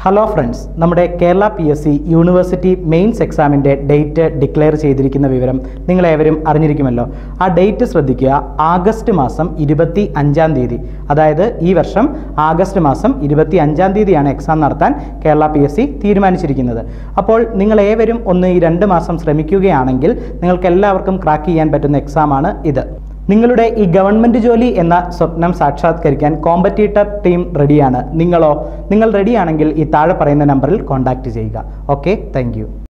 hello friends നമ്മുടെ Kerala P S C university mains എക്സാമിൻ്റെ date declare ചെയ്തിരിക്കുന്ന വിവരം നിങ്ങളേവരും അറിഞ്ഞിരിക്കുമല്ലോ ആ ഡേറ്റ് ശ്രദ്ധിക്കുക ആഗസ്റ്റ് മാസം ഇരുപത്തി അഞ്ചാം തീയതി അതായത് ഈ വർഷം ആഗസ്റ്റ് മാസം ഇരുപത്തി അഞ്ചാം തീയതിയാണ് എക്സാം നടത്താൻ കേരള പി എസ് സി തീരുമാനിച്ചിരിക്കുന്നത് അപ്പോൾ നിങ്ങൾ ഏവരും ഒന്ന് ഈ രണ്ട് മാസം ശ്രമിക്കുകയാണെങ്കിൽ നിങ്ങൾക്ക് എല്ലാവർക്കും ക്രാക്ക് ചെയ്യാൻ പറ്റുന്ന എക്സാമാണ് ഇത് നിങ്ങളുടെ ഈ ഗവൺമെൻറ് ജോലി എന്ന സ്വപ്നം സാക്ഷാത്കരിക്കാൻ കോമ്പറ്റീറ്റർ ടീം റെഡിയാണ് നിങ്ങളോ നിങ്ങൾ റെഡിയാണെങ്കിൽ ഈ താഴെ പറയുന്ന നമ്പറിൽ കോൺടാക്റ്റ് ചെയ്യുക ഓക്കെ താങ്ക്